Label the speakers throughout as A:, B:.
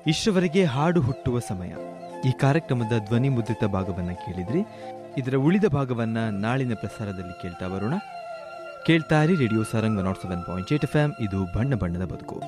A: ಇಷ್ಟವರೆಗೆ ಹಾಡು ಹುಟ್ಟುವ ಸಮಯ ಈ ಕಾರ್ಯಕ್ರಮದ ಧ್ವನಿ ಮುದ್ರಿತ ಭಾಗವನ್ನ ಕೇಳಿದ್ರಿ ಇದರ ಉಳಿದ ಭಾಗವನ್ನ ನಾಳಿನ ಪ್ರಸಾರದಲ್ಲಿ ಕೇಳ್ತಾ ಬರೋಣ ಕೇಳ್ತಾರಿ radio Sarang nought seven point eight F ಇದು ಬಣ್ಣ ಬಣ್ಣದ ಬದುಕು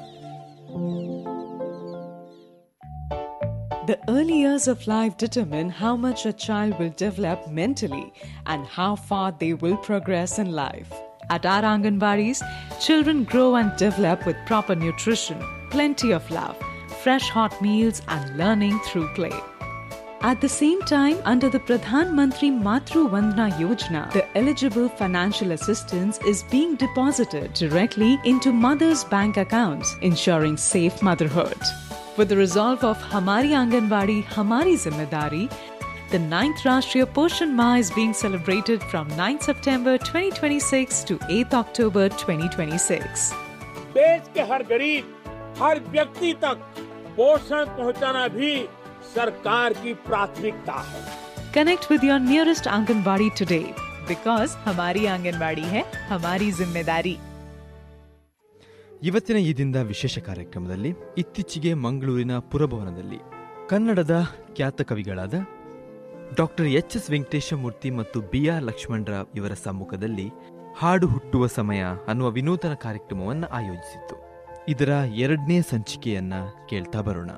B: The early years of life determine how much a child will develop mentally and how far they will progress in life. At our Anganwadis, children grow and develop with proper nutrition, plenty of love, fresh hot meals, and learning through play. At the same time, under the Pradhan Mantri Matru Vandana Yojana, the eligible financial assistance is being deposited directly into mothers' bank accounts, ensuring safe motherhood. With the resolve of Hamari Anganwadi, Hamari Zimmedari, the 9th Rashtriya Poshan Ma is being celebrated from 9th September 2026 to 8th October 2026.
C: देश के हर गरीब हर व्यक्ति तक पोषण पहुंचाना भी सरकार की प्राथमिकता है
B: Connect with your nearest Anganwadi today because Hamari Anganwadi hai Hamari Zimmedari.
A: ಇವತ್ತಿನ ಈ ದಿನದ ವಿಶೇಷ ಕಾರ್ಯಕ್ರಮದಲ್ಲಿ ಇತ್ತೀಚೆಗೆ ಮಂಗಳೂರಿನ ಪುರಭವನದಲ್ಲಿ ಕನ್ನಡದ ಖ್ಯಾತ ಕವಿಗಳಾದ ಡಾಕ್ಟರ್ ಎಚ್ ಎಸ್ ವೆಂಕಟೇಶಮೂರ್ತಿ ಮತ್ತು ಬಿ ಆರ್ ಲಕ್ಷ್ಮಣರಾವ್ ಇವರ ಸಮ್ಮುಖದಲ್ಲಿ ಹಾಡು ಹುಟ್ಟುವ ಸಮಯ ಅನ್ನುವ ವಿನೂತನ ಕಾರ್ಯಕ್ರಮವನ್ನು ಆಯೋಜಿಸಿತ್ತು ಇದರ ಎರಡನೇ ಸಂಚಿಕೆಯನ್ನ ಕೇಳ್ತಾ ಬರೋಣ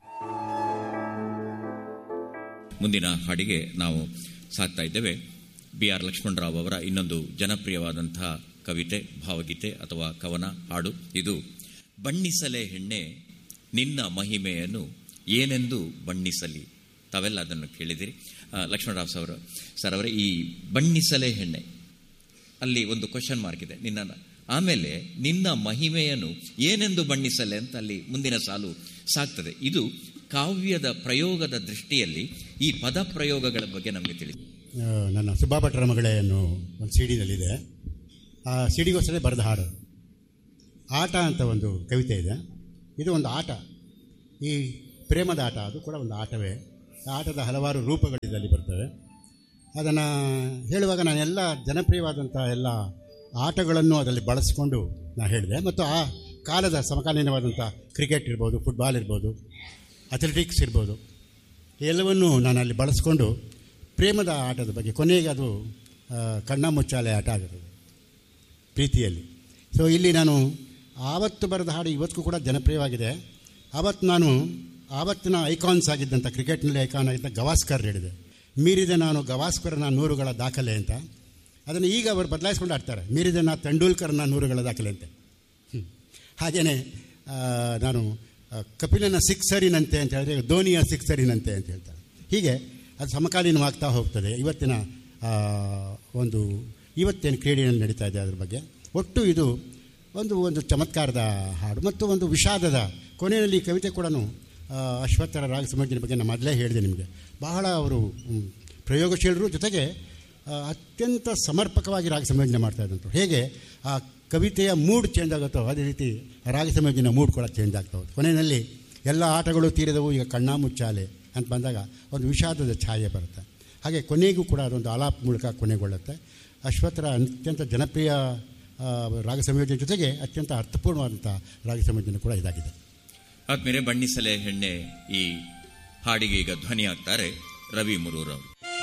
D: ಮುಂದಿನ ಹಾಡಿಗೆ ನಾವು ಸಾಕ್ತಾ ಇದ್ದೇವೆ ಬಿ ಆರ್ ಲಕ್ಷ್ಮಣರಾವ್ ಅವರ ಇನ್ನೊಂದು ಜನಪ್ರಿಯವಾದಂತಹ ಕವಿತೆ ಭಾವಗೀತೆ ಅಥವಾ ಕವನ ಹಾಡು ಇದು ಬಣ್ಣಿಸಲೆ ಹೆಣ್ಣೆ ನಿನ್ನ ಮಹಿಮೆಯನ್ನು ಏನೆಂದು ಬಣ್ಣಿಸಲಿ ತಾವೆಲ್ಲ ಅದನ್ನು ಕೇಳಿದಿರಿ ಆ, ಲಕ್ಷ್ಮಣರಾವ್ ಸರ್ ಸರ್ ಅವರೇ ಈ ಬಣ್ಣಿಸಲೆ ಹೆಣ್ಣೆ ಅಲ್ಲಿ ಒಂದು ಕ್ವಶನ್ ಮಾರ್ಕ್ ಇದೆ ನಿನ್ನ ಆಮೇಲೆ ನಿನ್ನ ಮಹಿಮೆಯನ್ನು ಏನೆಂದು ಬಣ್ಣಿಸಲೆ ಅಂತ ಅಲ್ಲಿ ಮುಂದಿನ ಸಾಲು ಸಾಕ್ತದೆ ಇದು ಕಾವ್ಯದ ಪ್ರಯೋಗದ ದೃಷ್ಟಿಯಲ್ಲಿ ಈ ಪದ ಪ್ರಯೋಗಗಳ ಬಗ್ಗೆ ನಮಗೆ ತಿಳಿಸಿ
E: ಆ, ನನ್ನ ಸುಬ್ಬಾ ಭಟ್ರ ಮಗಳೇ ಅನ್ನೋ ಒಂದು ಸಿ ಡಿನಲ್ಲಿದೆ ಆ ಸಿ ಡಿಗೋಸ್ಕರ ಬರೆದ ಹಾಡು ಆಟ ಅಂತ ಒಂದು ಕವಿತೆ ಇದೆ ಇದು ಒಂದು ಆಟ ಈ ಪ್ರೇಮದ ಆಟ ಅದು ಕೂಡ ಒಂದು ಆಟವೇ ಆ ಆಟದ ಹಲವಾರು ರೂಪಗಳು ಇದರಲ್ಲಿ ಬರ್ತವೆ ಅದನ್ನು ಹೇಳುವಾಗ ನಾನೆಲ್ಲ ಜನಪ್ರಿಯವಾದಂಥ ಎಲ್ಲ ಆಟಗಳನ್ನು ಅದರಲ್ಲಿ ಬಳಸ್ಕೊಂಡು ನಾನು ಹೇಳಿದೆ ಮತ್ತು ಆ ಕಾಲದ ಸಮಕಾಲೀನವಾದಂಥ ಕ್ರಿಕೆಟ್ ಇರ್ಬೋದು ಫುಟ್ಬಾಲ್ ಇರ್ಬೋದು ಅಥ್ಲೆಟಿಕ್ಸ್ ಇರ್ಬೋದು ಎಲ್ಲವನ್ನೂ ನಾನು ಅಲ್ಲಿ ಬಳಸ್ಕೊಂಡು ಪ್ರೇಮದ ಆಟದ ಬಗ್ಗೆ ಕೊನೆಗೆ ಅದು ಆ, ಕಣ್ಣ ಮುಚ್ಚಾಲೆ ಆಟ ಆಗುತ್ತದೆ ಪ್ರೀತಿಯಲ್ಲಿ ಸೊ ಇಲ್ಲಿ ನಾನು ಆವತ್ತು ಬರೆದ ಹಾಡು ಇವತ್ತಿಗೂ ಕೂಡ ಜನಪ್ರಿಯವಾಗಿದೆ ಆವತ್ತು ನಾನು ಆವತ್ತಿನ ಐಕಾನ್ಸ್ ಆಗಿದ್ದಂಥ ಕ್ರಿಕೆಟ್ನಲ್ಲಿ ಐಕಾನ್ ಆಗಿದ್ದ ಗವಾಸ್ಕರ್ ಹೇಳಿದೆ ಮೀರಿದ ನಾನು ಗವಾಸ್ಕರ್ನ ನೂರುಗಳ ದಾಖಲೆ ಅಂತ ಅದನ್ನು ಈಗ ಅವರು ಬದಲಾಯಿಸ್ಕೊಂಡು ಆಡ್ತಾರೆ ಮೀರಿದ ನಾ ತೆಂಡೂಲ್ಕರ್ನ ನೂರುಗಳ ದಾಖಲೆ ಅಂತ ಹಾಗೆಯೇ ನಾನು ಆ, ಕಪಿಲನ ಸಿಕ್ಸರಿನಂತೆ ಅಂತ ಹೇಳಿದ್ರೆ ಧೋನಿಯ ಸಿಕ್ಸರಿನಂತೆ ಅಂತ ಹೇಳ್ತಾರೆ ಹೀಗೆ ಅದು ಸಮಕಾಲೀನವಾಗ್ತಾ ಹೋಗ್ತದೆ ಇವತ್ತಿನ ಆ, ಒಂದು ಇವತ್ತೇನು ಕ್ರೀಡೆಯಲ್ಲಿ ನಡೀತಾ ಇದೆ ಅದ್ರ ಬಗ್ಗೆ ಒಟ್ಟು ಇದು ಒಂದು ಒಂದು ಚಮತ್ಕಾರದ ಹಾಡು ಮತ್ತು ಒಂದು ವಿಷಾದದ ಕೊನೆಯಲ್ಲಿ ಈ ಕವಿತೆ ಕೂಡ ಅಶ್ವತ್ಥರ ರಾಗ ಸಂಯೋಜನೆ ಬಗ್ಗೆ ನಾನು ಮೊದಲೇ ಹೇಳಿದೆ ನಿಮಗೆ ಬಹಳ ಅವರು ಮ್, ಪ್ರಯೋಗಶೀಲರು ಜೊತೆಗೆ ಆ, ಅತ್ಯಂತ ಸಮರ್ಪಕವಾಗಿ ರಾಗ ಸಂಯೋಜನೆ ಮಾಡ್ತಾ ಇದ್ದಂಥವ್ರು ಹೇಗೆ ಆ ಕವಿತೆಯ ಮೂಡ್ ಚೇಂಜ್ ಆಗುತ್ತೋ ಅದೇ ರೀತಿ ರಾಗ ಸಂಯೋಜನೆ ಮೂಡ್ ಕೂಡ ಚೇಂಜ್ ಆಗ್ತಾ ಹೋಗುತ್ತೆ ಕೊನೆಯಲ್ಲಿ ಎಲ್ಲ ಆಟಗಳು ತೀರಿದವು ಈಗ ಕಣ್ಣಾ ಮುಚ್ಚಾಲೆ ಅಂತ ಬಂದಾಗ ಒಂದು ವಿಷಾದದ ಛಾಯೆ ಬರುತ್ತೆ ಹಾಗೆ ಕೊನೆಗೂ ಕೂಡ ಅದೊಂದು ಆಲಾಪ್ ಮೂಲಕ ಕೊನೆಗೊಳ್ಳುತ್ತೆ ಅಶ್ವತ್ಥರ ಅತ್ಯಂತ ಜನಪ್ರಿಯ ಆ, ರಾಗ ಸಂಯೋಜನೆ ಜೊತೆಗೆ ಅತ್ಯಂತ ಅರ್ಥಪೂರ್ಣವಾದಂಥ ರಾಗ ಸಂಯೋಜನೆ ಕೂಡ ಇದಾಗಿದೆ
D: ಆದ್ಮೇಲೆ ಬಣ್ಣಿಸಲೆ ಹೆಣ್ಣೆ ಈ ಹಾಡಿಗೆ ಈಗ ಧ್ವನಿ ಆಗ್ತಾರೆ ರವಿ ಮುರೂರ್ ಅವರು